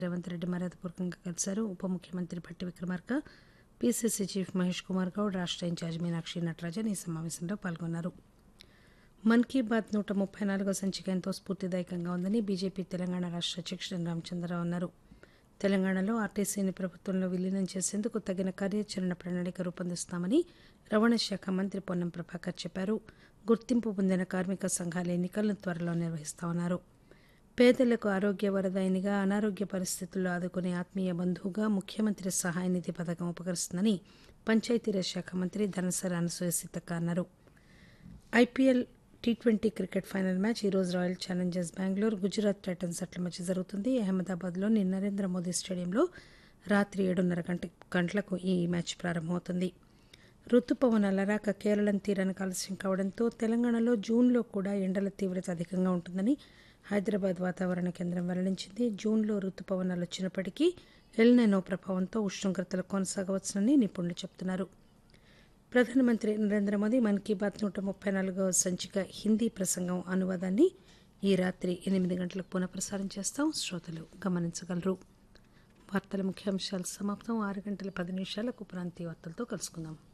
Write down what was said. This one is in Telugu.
రేవంత్ రెడ్డి మర్యాదపూర్వకంగా కలిశారు ఉప ముఖ్యమంత్రి భట్టి విక్రమార్క పీసీసీ చీఫ్ మహేష్ కుమార్ గౌడ్ రాష్ట్ర ఇన్ఛార్జ్ మీనాక్షి నటరాజన్ ఈ సమావేశంలో పాల్గొన్నారు మన్ కీ బాత్ నూట ముప్పై నాలుగో సంచిక ఎంతో స్ఫూర్తిదాయకంగా ఉందని బీజేపీ తెలంగాణ రాష్ట్ర అధ్యక్షుడు రామచంద్రరావు అన్నారు తెలంగాణలో ఆర్టీసీని ప్రభుత్వంలో విలీనం చేసేందుకు తగిన కార్యాచరణ ప్రణాళిక రూపొందిస్తామని రవాణా శాఖ మంత్రి పొన్నం ప్రభాకర్ చెప్పారు గుర్తింపు పొందిన కార్మిక సంఘాల ఎన్నికలను త్వరలో నిర్వహిస్తామన్నారు పేదలకు ఆరోగ్య వరదాయినిగా అనారోగ్య పరిస్థితుల్లో ఆదుకునే ఆత్మీయ బంధువుగా ముఖ్యమంత్రి సహాయ నిధి పథకం ఉపకరిస్తుందని పంచాయతీరాజ్ శాఖ మంత్రి ధనసరి అనసూయ సీతక్క అన్నారు IPL T twenty cricket final match ఈరోజు Royal Challengers Bengaluru Gujarat Titans జట్ల మధ్య జరుగుతుంది అహ్మదాబాద్లోని నరేంద్ర మోదీ స్టేడియంలో రాత్రి ఏడున్నర గంట గంటలకు ఈ మ్యాచ్ ప్రారంభమవుతుంది రుతుపవనాల రాక కేరళం తీరానికి ఆలస్యం కావడంతో తెలంగాణలో జూన్లో కూడా ఎండల తీవ్రత అధికంగా ఉంటుందని హైదరాబాద్ వాతావరణ కేంద్రం వెల్లడించింది జూన్లో రుతుపవనాలు వచ్చినప్పటికీ ఎల్నెనో ప్రభావంతో ఉష్ణోగ్రతలు కొనసాగవచ్చునని నిపుణులు చెబుతున్నారు ప్రధానమంత్రి నరేంద్ర మోదీ మన్ కీ బాత్ నూట ముప్పై నాలుగవ సంచిక హిందీ ప్రసంగం అనువాదాన్ని ఈ రాత్రి ఎనిమిది గంటలకు పునఃప్రసారం చేస్తాం శ్రోతలు గమనించగలరు వార్తల ముఖ్యాంశాలు సమాప్తం ఆరు గంటల పది నిమిషాలకు ప్రాంతీయ వార్తలతో కలుసుకుందాం